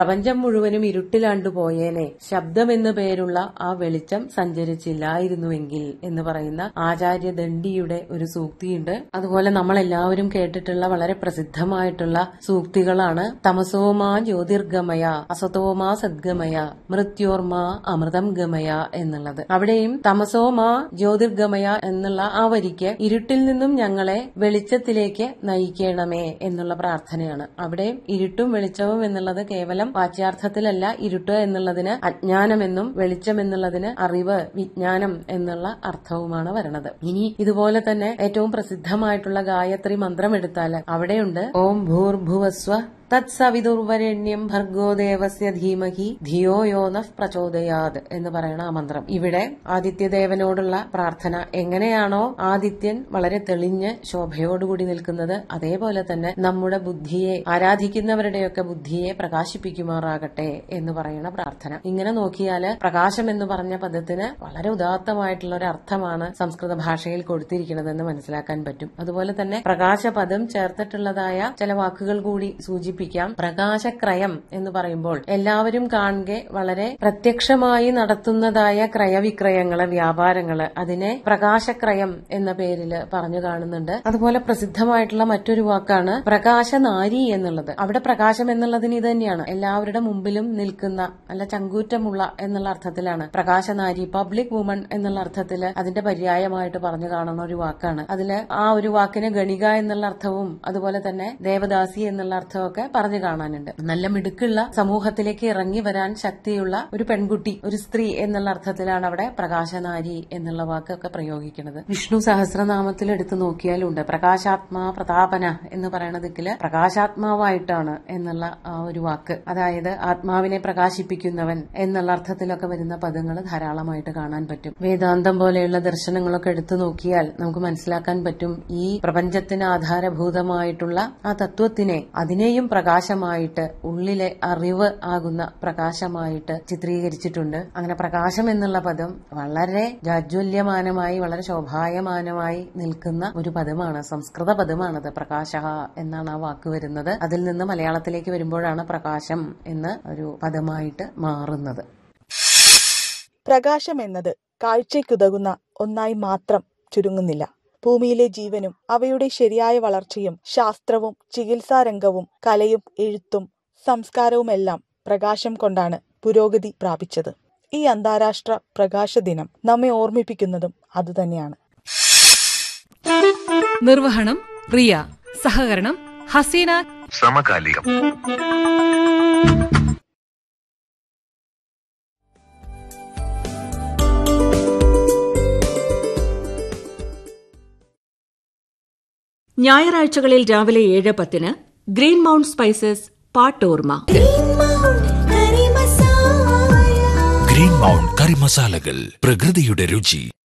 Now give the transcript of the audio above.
പ്രപഞ്ചം മുഴുവനും ഇരുട്ടിലാണ്ടുപോയേനെ ശബ്ദമെന്നു പേരുള്ള ആ വെളിച്ചം സഞ്ചരിച്ചില്ലായിരുന്നുവെങ്കിൽ എന്ന് പറയുന്ന ആചാര്യ ദണ്ഡിയുടെ ഒരു സൂക്തിയുണ്ട് അതുപോലെ നമ്മൾ എല്ലാവരും കേട്ടിട്ടുള്ള വളരെ പ്രസിദ്ധമായിട്ടുള്ള സൂക്തികളാണ് തമസോമാ ജ്യോതിർഗമയ അസതോമാ സദ്ഗമയ മൃത്യോർമാ അമൃതം ഗമയ എന്നുള്ളത് അവിടെയും തമസോമാ ജ്യോതിർഗമയ എന്നുള്ള ആ വരിക്ക് ഇരുട്ടിൽ നിന്നും ഞങ്ങളെ വെളിച്ചത്തിലേക്ക് നയിക്കണമേ എന്നുള്ള പ്രാർത്ഥനയാണ് അവിടെ ഇരുട്ടും വെളിച്ചവും എന്നുള്ളത് കേവലം വാച്യാർത്ഥത്തിലല്ല ഇരുട്ട് എന്നുള്ളതിന് അജ്ഞാനമെന്നും വെളിച്ചം എന്നുള്ളതിന് അറിവ് വിജ്ഞാനം എന്നുള്ള അർത്ഥവുമാണ് വരണത് ഇനി ഇതുപോലെ തന്നെ ഏറ്റവും പ്രസിദ്ധമായിട്ടുള്ള ഗായത്രി മന്ത്രം എടുത്താൽ അവിടെയുണ്ട് ഓം ഭൂർഭുവസ്വ തത്സവിതുർവരണ്യം ഭർഗോ ദേവസ്യ ധീമഹി ധിയോ യോ നഃ പ്രചോദയാത് എന്ന് പറയണ ആ മന്ത്രം ഇവിടെ ആദിത്യദേവനോടുള്ള പ്രാർത്ഥന എങ്ങനെയാണോ ആദിത്യൻ വളരെ തെളിഞ്ഞ് ശോഭയോടുകൂടി നിൽക്കുന്നത് അതേപോലെ തന്നെ നമ്മുടെ ബുദ്ധിയെ ആരാധിക്കുന്നവരുടെയൊക്കെ ബുദ്ധിയെ പ്രകാശിപ്പിക്കുമാറാകട്ടെ എന്ന് പറയണ പ്രാർത്ഥന ഇങ്ങനെ നോക്കിയാല് പ്രകാശം എന്ന് പറഞ്ഞ പദത്തിന് വളരെ ഉദാത്തമായിട്ടുള്ള ഒരു അർത്ഥമാണ് സംസ്കൃത ഭാഷയിൽ കൊടുത്തിരിക്കുന്നതെന്ന് മനസ്സിലാക്കാൻ പറ്റും അതുപോലെ തന്നെ പ്രകാശപദം ചേർത്തിട്ടുള്ളതായ ചില വാക്കുകൾ കൂടി സൂചിപ്പിക്കും സൂചിപ്പിക്കാം പ്രകാശക്രയം എന്ന് പറയുമ്പോൾ എല്ലാവരും കാണുക വളരെ പ്രത്യക്ഷമായി നടത്തുന്നതായ ക്രയവിക്രയങ്ങള് വ്യാപാരങ്ങള് അതിനെ പ്രകാശക്രയം എന്ന പേരിൽ പറഞ്ഞു കാണുന്നുണ്ട് അതുപോലെ പ്രസിദ്ധമായിട്ടുള്ള മറ്റൊരു വാക്കാണ് പ്രകാശനാരി എന്നുള്ളത് അവിടെ പ്രകാശം എന്നുള്ളതിന് ഇത് തന്നെയാണ് എല്ലാവരുടെ മുമ്പിലും നിൽക്കുന്ന നല്ല ചങ്കൂറ്റമുള്ള എന്നുള്ള അർത്ഥത്തിലാണ് പ്രകാശനാരി പബ്ലിക് വുമൺ എന്നുള്ള അർത്ഥത്തിൽ അതിന്റെ പര്യായമായിട്ട് പറഞ്ഞു കാണുന്ന ഒരു വാക്കാണ് അതില് ആ ഒരു വാക്കിന് ഗണിക എന്നുള്ള അർത്ഥവും അതുപോലെ തന്നെ ദേവദാസി എന്നുള്ള അർത്ഥമൊക്കെ പറഞ്ഞു കാണാനുണ്ട് നല്ല മിടുക്കുള്ള സമൂഹത്തിലേക്ക് ഇറങ്ങി വരാൻ ശക്തിയുള്ള ഒരു പെൺകുട്ടി ഒരു സ്ത്രീ എന്നുള്ള അർത്ഥത്തിലാണ് അവിടെ പ്രകാശനാരി എന്നുള്ള വാക്കൊക്കെ പ്രയോഗിക്കുന്നത് വിഷ്ണു സഹസ്രനാമത്തിൽ എടുത്തു നോക്കിയാലുണ്ട് പ്രകാശാത്മാ പ്രതാപന എന്ന് പറയുന്ന ദിക്കില് പ്രകാശാത്മാവായിട്ടാണ് എന്നുള്ള ആ ഒരു വാക്ക് അതായത് ആത്മാവിനെ പ്രകാശിപ്പിക്കുന്നവൻ എന്നുള്ള അർത്ഥത്തിലൊക്കെ വരുന്ന പദങ്ങൾ ധാരാളമായിട്ട് കാണാൻ പറ്റും വേദാന്തം പോലെയുള്ള ദർശനങ്ങളൊക്കെ എടുത്തു നോക്കിയാൽ നമുക്ക് മനസ്സിലാക്കാൻ പറ്റും ഈ പ്രപഞ്ചത്തിന് ആധാരഭൂതമായിട്ടുള്ള ആ തത്വത്തിനെ അതിനെയും പ്രകാശമായിട്ട് ഉള്ളിലെ അറിവ് ആകുന്ന പ്രകാശമായിട്ട് ചിത്രീകരിച്ചിട്ടുണ്ട് അങ്ങനെ പ്രകാശം എന്നുള്ള പദം വളരെ ജാജ്വല്യമാനമായി വളരെ ശോഭായമാനമായി നിൽക്കുന്ന ഒരു പദമാണ് സംസ്കൃത പദമാണത് പ്രകാശ എന്നാണ് ആ വാക്ക് വരുന്നത് അതിൽ നിന്ന് മലയാളത്തിലേക്ക് വരുമ്പോഴാണ് പ്രകാശം എന്ന് ഒരു പദമായിട്ട് മാറുന്നത് പ്രകാശം എന്നത് കാഴ്ചയ്ക്കുതകുന്ന ഒന്നായി മാത്രം ചുരുങ്ങുന്നില്ല ഭൂമിയിലെ ജീവനും അവയുടെ ശരിയായ വളർച്ചയും ശാസ്ത്രവും ചികിത്സാരംഗവും കലയും എഴുത്തും സംസ്കാരവുമെല്ലാം പ്രകാശം കൊണ്ടാണ് പുരോഗതി പ്രാപിച്ചത് ഈ അന്താരാഷ്ട്ര പ്രകാശ ദിനം നമ്മെ ഓർമ്മിപ്പിക്കുന്നതും അതുതന്നെയാണ് നിർവഹണം റിയ സഹകരണം ഹസീന സമകാലികം ഞായറാഴ്ചകളിൽ രാവിലെ ഏഴ് പത്തിന് ഗ്രീൻ മൗണ്ട് സ്പൈസസ് പാട്ടോർമ ഗ്രീൻ മൗണ്ട് കറി മസാലകൾ പ്രകൃതിയുടെ രുചി